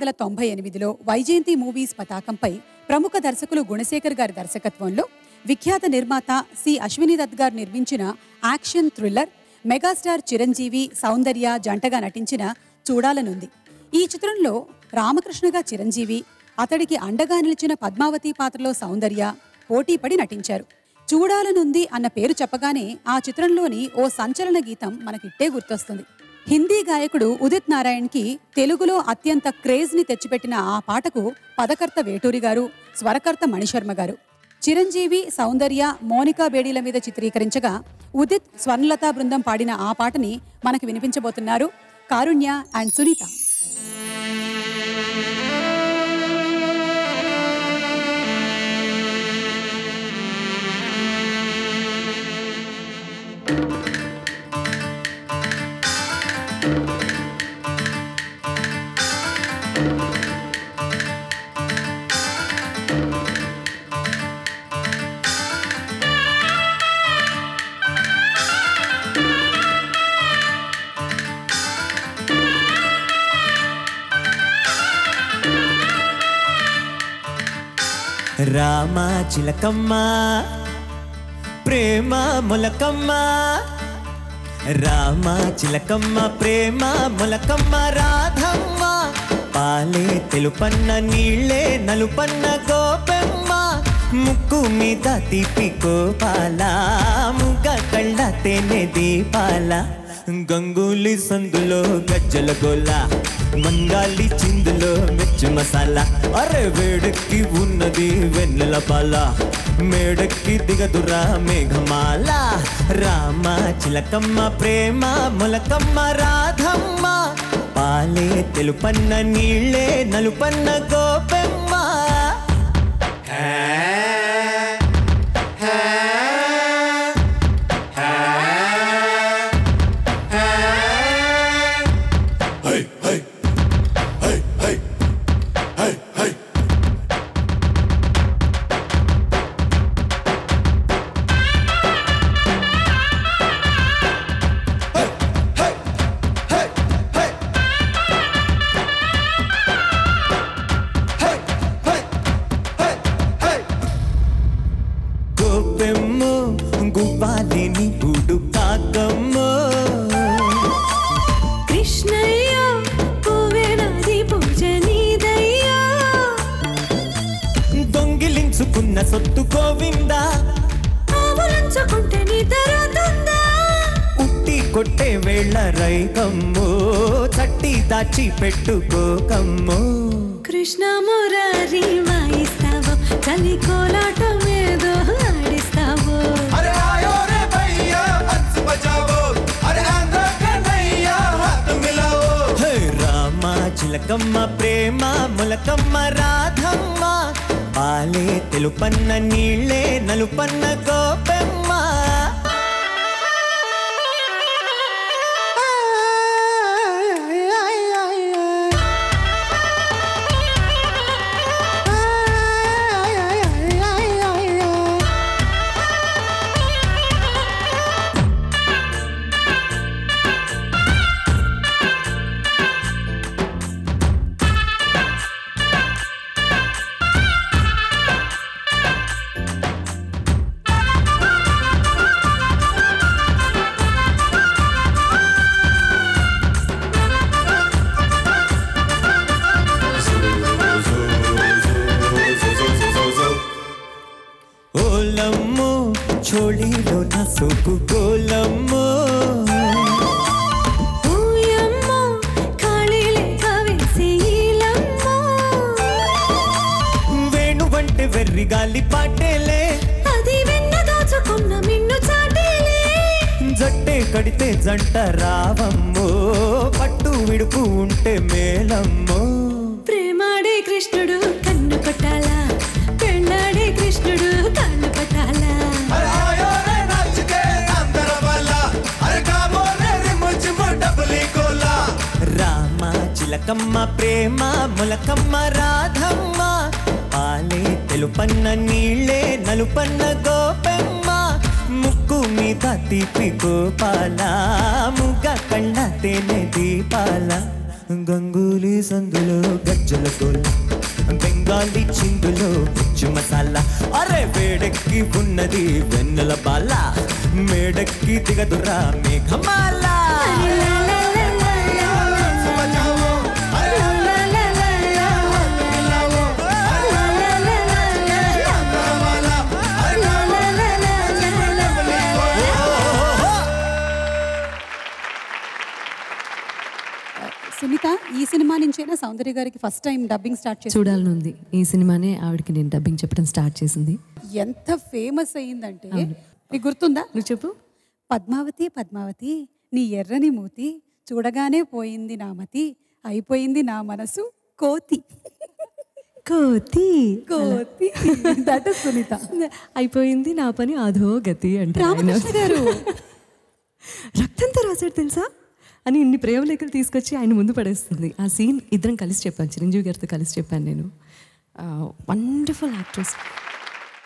వందల తొంభై ఎనిమిదిలో వైజయంతి మూవీస్ పతాకంపై ప్రముఖ దర్శకులు గుణశేఖర్ గారి దర్శకత్వంలో విఖ్యాత నిర్మాత సి అశ్విని దత్ గారు నిర్మించిన action thriller megastar Chiranjeevi Soundarya జంటగా నటించిన చూడాలనుంది ఈ చిత్రంలో రామకృష్ణగా చిరంజీవి అతడికి అండగా నిలిచిన పద్మావతి పాత్రలో సౌందర్య పోటీపడి నటించారు చూడాలనుంది అన్న పేరు చెప్పగానే ఆ చిత్రంలోని ఓ సంచలన గీతం మనకిట్టే గుర్తొస్తుంది హిందీ గాయకుడు ఉదిత్ నారాయణ్కి తెలుగులో అత్యంత క్రేజ్ ని తెచ్చిపెట్టిన ఆ పాటకు పదకర్త వేటూరి గారు స్వరకర్త మణిశర్మ గారు చిరంజీవి సౌందర్య మోనికా బేడీల మీద చిత్రీకరించగా ఉదిత్ స్వర్ణలతా బృందం పాడిన ఆ పాటని మనకు వినిపించబోతున్నారు కారుణ్య అండ్ సునీత రామ చిలకమ్మ ప్రేమ మొలకమ్మ రామ చిలకమ్మ ప్రేమ మొలకమ్మ రాధమ్మ పాలే తెలుపన్న నీళ్ళే నలుపన్న గోపెమ్మ ముక్కు మీద తీపి గోపాల ముగ్గ కళ్ళ తేనె దీపాల గంగూలి సందులో గజ్జల గోల మంగాలి చిందులో మిర్చి మసాలా అరే వేడెక్కి ఉన్నది వెన్నెల పాల మేడెక్కి దిగదురా మేఘమాల రామ చిలకమ్మ ప్రేమ మొలకమ్మ రాధమ్మ పాలే తెలుపన్న నీళ్ళే నలుపన్న గోపెమ్మ గోపెమ్మ గువ్వాలిని గుడు కాకమ్మో కృష్ణయ్య పువ్వేనాది పూజ నీదయ్యా దొంగిలించుకున్న సొత్తు గోవిందా ఆవులంచుకుంటే నిద్రతుందా ఉట్టి కొట్టే వేళ రైకమ్మో చట్టి దాచి పెట్టుకోకమ్మో కృష్ణ మురారి వాయిస్తావు చలి కోలాటం ఏదో ఆడిస్తావు अरे आयो रे भैया हंस बजाओ अरे आंध्र कन्हैया हाथ मिलाओ హే రామ చిలకమ్మ ప్రేమ ములకమ్మ రాధమ్మ పాలే తెలుపన్న నీళ్ళే నలుపన్న గోపెమ్మ ఓలమ్మో చోళీలో నా సోకు గోలమ్మో ఊయమ్మో ఖాళీలే కవేసి ఈలమ్మో వేణువంటే వెర్రి గాలి పాటేలే అది వెన్న దాచుకున్న మిన్ను చాటేలే జట్టే కడితే జంట రావమ్మో పట్టు విడుపు ఉంటే మేలమ్మో ప్రేమాడే కృష్ణుడు కన్ను కొట్టాలా పెళ్ళాడే కృష్ణుడు కన్ను పట్టాలా अरे आयो रे नाच के आंध्र वाला अरे कामो रे रिम झिम डबली कोला రామ చిలకమ్మ ప్రేమ ములకమ్మ రాధమ్మ పాలే తెలుపన్న నీళ్ళే నలుపన్న గోపెమ్మ ముక్కు మీద తీపి గోపాల ముగ్గ కళ్ళ తేనె దీపాల గంగూలీ సందులో గజ్జల తోలు బెంగాలీ చిందులో మిర్చి మసాలా అరే వేడెక్కి ఉన్నది వెన్నెల బాల మేడెక్కి దిగదురా మేఘమాల సునీత ఈ సినిమా నుంచైనా సౌందర్య గారికి ఫస్ట్ టైం డబ్బింగ్ స్టార్ట్ చేసి చూడాలని ఉంది ఈ సినిమానే ఆవిడకి నేను డబ్బింగ్ చెప్పడం స్టార్ట్ చేసింది ఎంత ఫేమస్ అయ్యిందంటే నీకు గుర్తుందా నువ్వు చెప్పు పద్మావతి పద్మావతి నీ ఎర్రని మూతి చూడగానే పోయింది నా మతి అయిపోయింది నా మనసు కోతి కోతి కోతి దట్ ఇస్ సునీత అయిపోయింది నా పని అధో గతి అంటే ఆయన. రామకృష్ణ గారు రక్తంతో రాశాడు తెలుసా అని ఇన్ని ప్రేమలేఖలు తీసుకొచ్చి ఆయన ముందు పడేస్తుంది ఆ సీన్ ఇద్దరం కలిసి చెప్పాను చిరంజీవి గారితో కలిసి చెప్పాను నేను వండర్ఫుల్ యాక్ట్రెస్